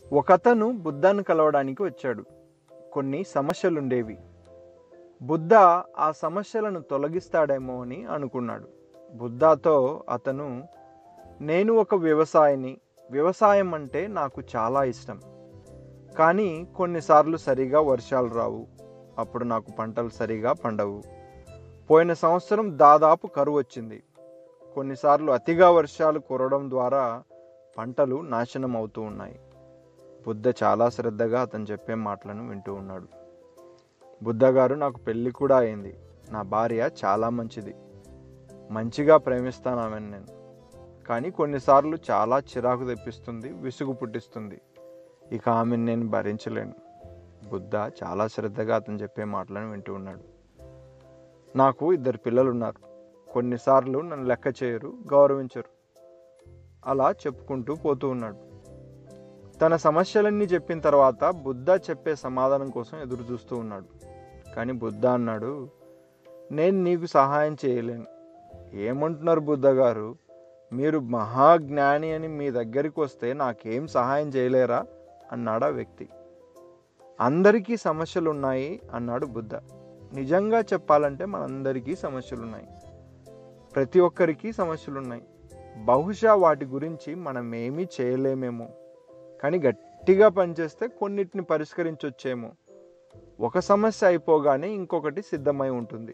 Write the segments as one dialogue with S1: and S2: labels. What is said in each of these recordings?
S1: ఒకతను బుద్ధను కలవడానికి వచ్చాడు కొన్ని సమస్యలుండేవి బుద్ధ ఆ సమస్యలను తొలగిస్తాడేమో అని అనుకున్నాడు బుద్ధతో అతను నేను ఒక వ్యవసాయిని వ్యవసాయం అంటే నాకు చాలా ఇష్టం కానీ కొన్నిసార్లు సరిగా వర్షాలు రావు అప్పుడు నాకు పంటలు సరిగా పండవు పోయిన సంవత్సరం దాదాపు కరువు వచ్చింది కొన్నిసార్లు అతిగా వర్షాలు కురవడం ద్వారా పంటలు నాశనం అవుతూ ఉన్నాయి బుద్ధ చాలా శ్రద్ధగా అతను చెప్పే మాటలను వింటూ ఉన్నాడు బుద్ధ గారు నాకు పెళ్ళి కూడా అయింది నా భార్య చాలా మంచిది మంచిగా ప్రేమిస్తాను ఆమెను నేను కానీ కొన్నిసార్లు చాలా చిరాకు తెప్పిస్తుంది విసుగు పుట్టిస్తుంది ఇక ఆమెను నేను భరించలేను బుద్ధ చాలా శ్రద్ధగా అతను చెప్పే మాటలను వింటూ ఉన్నాడు నాకు ఇద్దరు పిల్లలు ఉన్నారు కొన్నిసార్లు నన్ను లెక్క చేయరు గౌరవించరు అలా చెప్పుకుంటూ పోతూ ఉన్నాడు తన సమస్యలన్నీ చెప్పిన తర్వాత బుద్ధ చెప్పే సమాధానం కోసం ఎదురు చూస్తూ ఉన్నాడు కానీ బుద్ధ అన్నాడు నేను నీకు సహాయం చేయలేను ఏమంటున్నారు బుద్ధ గారు మీరు మహాజ్ఞాని అని మీ దగ్గరికి వస్తే నాకేం సహాయం చేయలేరా అన్నాడు ఆ వ్యక్తి అందరికీ సమస్యలు ఉన్నాయి అన్నాడు బుద్ధ నిజంగా చెప్పాలంటే మనందరికీ సమస్యలు ఉన్నాయి ప్రతి ఒక్కరికి సమస్యలు ఉన్నాయి బహుశా వాటి గురించి మనం ఏమీ చేయలేమేమో కానీ గట్టిగా పనిచేస్తే కొన్నిటిని పరిష్కరించొచ్చేమో ఒక సమస్య అయిపోగానే ఇంకొకటి సిద్ధమై ఉంటుంది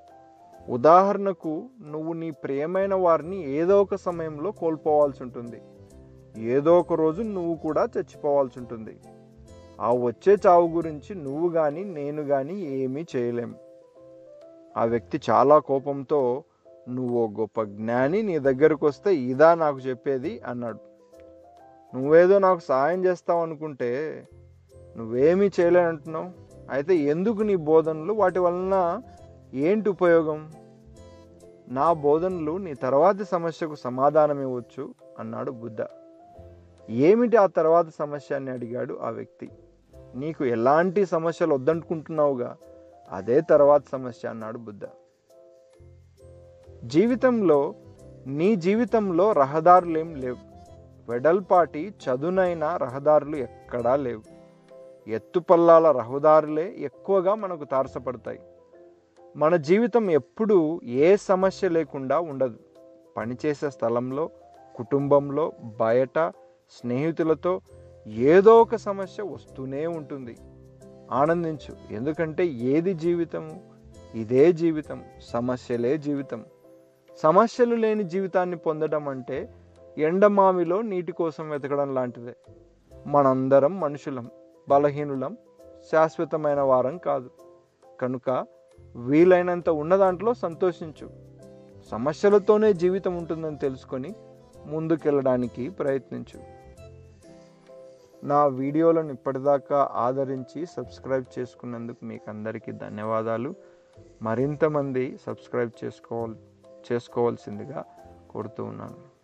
S1: ఉదాహరణకు నువ్వు నీ ప్రియమైన వారిని ఏదో ఒక సమయంలో కోల్పోవాల్సి ఉంటుంది ఏదో ఒక రోజు నువ్వు కూడా చచ్చిపోవాల్సి ఉంటుంది ఆ వచ్చే చావు గురించి నువ్వు కానీ నేను కానీ ఏమీ చేయలేం ఆ వ్యక్తి చాలా కోపంతో నువ్వు ఓ గొప్ప జ్ఞాని నీ దగ్గరకు వస్తే ఇదా నాకు చెప్పేది అన్నాడు నువ్వేదో నాకు సహాయం చేస్తావు అనుకుంటే నువ్వేమీ చేయలేనంటున్నావు అయితే ఎందుకు నీ బోధనలు వాటి వలన ఏంటి ఉపయోగం నా బోధనలు నీ తర్వాతి సమస్యకు సమాధానం ఇవ్వచ్చు అన్నాడు బుద్ధ ఏమిటి ఆ తర్వాత సమస్య అని అడిగాడు ఆ వ్యక్తి నీకు ఎలాంటి సమస్యలు వద్దనుకుంటున్నావుగా అదే తర్వాత సమస్య అన్నాడు బుద్ధ జీవితంలో నీ జీవితంలో రహదారులేం లేవు వెడల్పాటి చదునైన రహదారులు ఎక్కడా లేవు ఎత్తుపల్లాల రహదారులే ఎక్కువగా మనకు తారసపడతాయి మన జీవితం ఎప్పుడూ ఏ సమస్య లేకుండా ఉండదు పనిచేసే స్థలంలో కుటుంబంలో బయట స్నేహితులతో ఏదో ఒక సమస్య వస్తూనే ఉంటుంది ఆనందించు ఎందుకంటే ఏది జీవితము ఇదే జీవితం సమస్యలే జీవితం సమస్యలు లేని జీవితాన్ని పొందడం అంటే ఎండమావిలో నీటి కోసం వెతకడం లాంటిదే మనందరం మనుషులం బలహీనులం శాశ్వతమైన వారం కాదు కనుక వీలైనంత ఉన్న దాంట్లో సంతోషించు సమస్యలతోనే జీవితం ఉంటుందని తెలుసుకొని ముందుకెళ్ళడానికి ప్రయత్నించు నా వీడియోలను ఇప్పటిదాకా ఆదరించి సబ్స్క్రైబ్ చేసుకున్నందుకు మీకు అందరికీ ధన్యవాదాలు మరింత మంది సబ్స్క్రైబ్ చేసుకోవాలి చేసుకోవాల్సిందిగా కోరుతూ ఉన్నాను